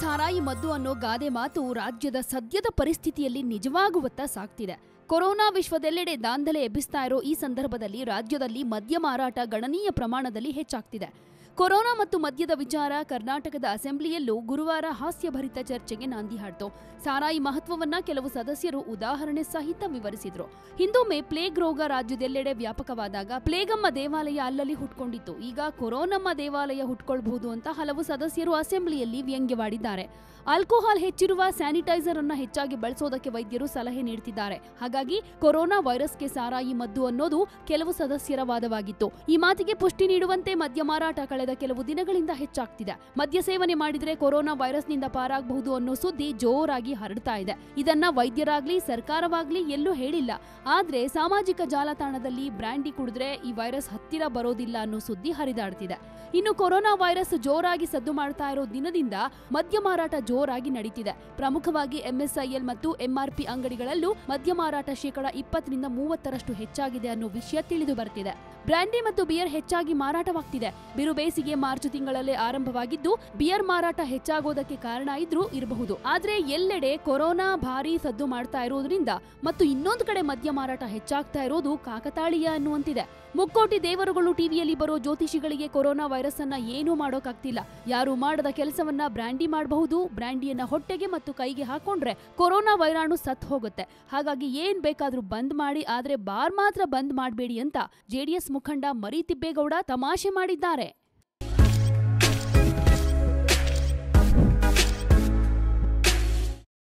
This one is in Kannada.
ಸಾರಾಯಿ ಮದ್ದು ಅನ್ನೋ ಗಾದೆ ಮಾತು ರಾಜ್ಯದ ಸದ್ಯದ ಪರಿಸ್ಥಿತಿಯಲ್ಲಿ ನಿಜವಾಗುವತ್ತ ಸಾಗ್ತಿದೆ ಕೊರೋನಾ ವಿಶ್ವದೆಲ್ಲೆಡೆ ದಾಂಧಲೆ ಎಬ್ಬಿಸ್ತಾ ಇರೋ ಈ ಸಂದರ್ಭದಲ್ಲಿ ರಾಜ್ಯದಲ್ಲಿ ಮದ್ಯ ಮಾರಾಟ ಗಣನೀಯ ಪ್ರಮಾಣದಲ್ಲಿ ಹೆಚ್ಚಾಗ್ತಿದೆ ಕೊರೋನಾ ಮತ್ತು ಮದ್ಯದ ವಿಚಾರ ಕರ್ನಾಟಕದ ಅಸೆಂಬ್ಲಿಯಲ್ಲೂ ಗುರುವಾರ ಹಾಸ್ಯಭರಿತ ಚರ್ಚೆಗೆ ನಾಂದಿ ಹಾಡ್ತು ಸಾರಾಯಿ ಮಹತ್ವವನ್ನ ಕೆಲವು ಸದಸ್ಯರು ಉದಾಹರಣೆ ಸಹಿತ ವಿವರಿಸಿದ್ರು ಹಿಂದೊಮ್ಮೆ ಪ್ಲೇಗ್ ರೋಗ ರಾಜ್ಯದೆಲ್ಲೆಡೆ ವ್ಯಾಪಕವಾದಾಗ ಪ್ಲೇಗಮ್ಮ ದೇವಾಲಯ ಅಲ್ಲಲ್ಲಿ ಹುಟ್ಕೊಂಡಿತ್ತು ಈಗ ಕೊರೋನಮ್ಮ ದೇವಾಲಯ ಹುಟ್ಕೊಳ್ಬಹುದು ಅಂತ ಹಲವು ಸದಸ್ಯರು ಅಸೆಂಬ್ಲಿಯಲ್ಲಿ ವ್ಯಂಗ್ಯವಾಡಿದ್ದಾರೆ ಆಲ್ಕೋಹಾಲ್ ಹೆಚ್ಚಿರುವ ಸ್ಯಾನಿಟೈಸರ್ ಅನ್ನ ಹೆಚ್ಚಾಗಿ ಬಳಸೋದಕ್ಕೆ ವೈದ್ಯರು ಸಲಹೆ ನೀಡುತ್ತಿದ್ದಾರೆ ಹಾಗಾಗಿ ಕೊರೋನಾ ವೈರಸ್ಗೆ ಸಾರಾಯಿ ಮದ್ದು ಅನ್ನೋದು ಕೆಲವು ಸದಸ್ಯರ ವಾದವಾಗಿತ್ತು ಈ ಮಾತಿಗೆ ಪುಷ್ಟಿ ನೀಡುವಂತೆ ಮದ್ಯ ಮಾರಾಟ ಕಳೆದ ಕೆಲವು ದಿನಗಳಿಂದ ಹೆಚ್ಚಾಗ್ತಿದೆ ಮದ್ಯ ಸೇವನೆ ಮಾಡಿದ್ರೆ ಕೊರೋನಾ ವೈರಸ್ನಿಂದ ಪಾರಾಗಬಹುದು ಅನ್ನೋ ಸುದ್ದಿ ಜೋರಾಗಿ ಹರಡ್ತಾ ಇದೆ ಇದನ್ನ ವೈದ್ಯರಾಗ್ಲಿ ಸರ್ಕಾರವಾಗ್ಲಿ ಎಲ್ಲೂ ಹೇಳಿಲ್ಲ ಆದ್ರೆ ಸಾಮಾಜಿಕ ಜಾಲತಾಣದಲ್ಲಿ ಬ್ರ್ಯಾಂಡಿ ಕುಡಿದ್ರೆ ಈ ವೈರಸ್ ಹತ್ತಿರ ಬರೋದಿಲ್ಲ ಅನ್ನೋ ಸುದ್ದಿ ಹರಿದಾಡ್ತಿದೆ ಇನ್ನು ಕೊರೋನಾ ವೈರಸ್ ಜೋರಾಗಿ ಸದ್ದು ಮಾಡ್ತಾ ಇರೋ ದಿನದಿಂದ ಮದ್ಯ ಮಾರಾಟ ಜೋರಾಗಿ ನಡೀತಿದೆ ಪ್ರಮುಖವಾಗಿ ಎಂಎಸ್ಐಎಲ್ ಮತ್ತು ಎಂಆರ್ಪಿ ಅಂಗಡಿಗಳಲ್ಲೂ ಮದ್ಯ ಮಾರಾಟ ಶೇಕಡ ಇಪ್ಪತ್ತರಿಂದ ಮೂವತ್ತರಷ್ಟು ಹೆಚ್ಚಾಗಿದೆ ಅನ್ನೋ ವಿಷಯ ತಿಳಿದು ಬರ್ತಿದೆ ಬ್ರ್ಯಾಂಡಿ ಮತ್ತು ಬಿಯರ್ ಹೆಚ್ಚಾಗಿ ಮಾರಾಟವಾಗ್ತಿದೆ ಬಿರು ಬೇಸಿಗೆ ಮಾರ್ಚ್ ತಿಂಗಳಲ್ಲೇ ಆರಂಭವಾಗಿದ್ದು ಬಿಯರ್ ಮಾರಾಟ ಹೆಚ್ಚಾಗೋದಕ್ಕೆ ಕಾರಣ ಇದ್ರೂ ಇರಬಹುದು ಆದ್ರೆ ಎಲ್ಲೆಡೆ ಕೊರೋನಾ ಭಾರಿ ಸದ್ದು ಮಾಡ್ತಾ ಇರೋದ್ರಿಂದ ಮತ್ತು ಇನ್ನೊಂದು ಕಡೆ ಮದ್ಯ ಮಾರಾಟ ಹೆಚ್ಚಾಗ್ತಾ ಇರೋದು ಕಾಕತಾಳೀಯ ಅನ್ನುವಂತಿದೆ ಮುಕ್ಕೋಟಿ ದೇವರುಗಳು ಟಿವಿಯಲ್ಲಿ ಬರೋ ಜ್ಯೋತಿಷಿಗಳಿಗೆ ಕೊರೋನಾ ವೈರಸ್ ಅನ್ನ ಏನೂ ಮಾಡೋಕಾಗ್ತಿಲ್ಲ ಯಾರು ಮಾಡದ ಕೆಲಸವನ್ನ ಬ್ರ್ಯಾಂಡಿ ಮಾಡಬಹುದು ಬ್ರ್ಯಾಂಡಿಯನ್ನ ಹೊಟ್ಟೆಗೆ ಮತ್ತು ಕೈಗೆ ಹಾಕೊಂಡ್ರೆ ಕೊರೋನಾ ವೈರಾಣು ಸತ್ ಹೋಗುತ್ತೆ ಹಾಗಾಗಿ ಏನ್ ಬೇಕಾದ್ರೂ ಬಂದ್ ಮಾಡಿ ಆದ್ರೆ ಬಾರ್ ಮಾತ್ರ ಬಂದ್ ಮಾಡಬೇಡಿ ಅಂತ ಜೆಡಿಎಸ್ ಮುಖಂಡ ಮರಿ ತಿಬ್ಬೇಗೌಡ ತಮಾಷೆ ಮಾಡಿದ್ದಾರೆ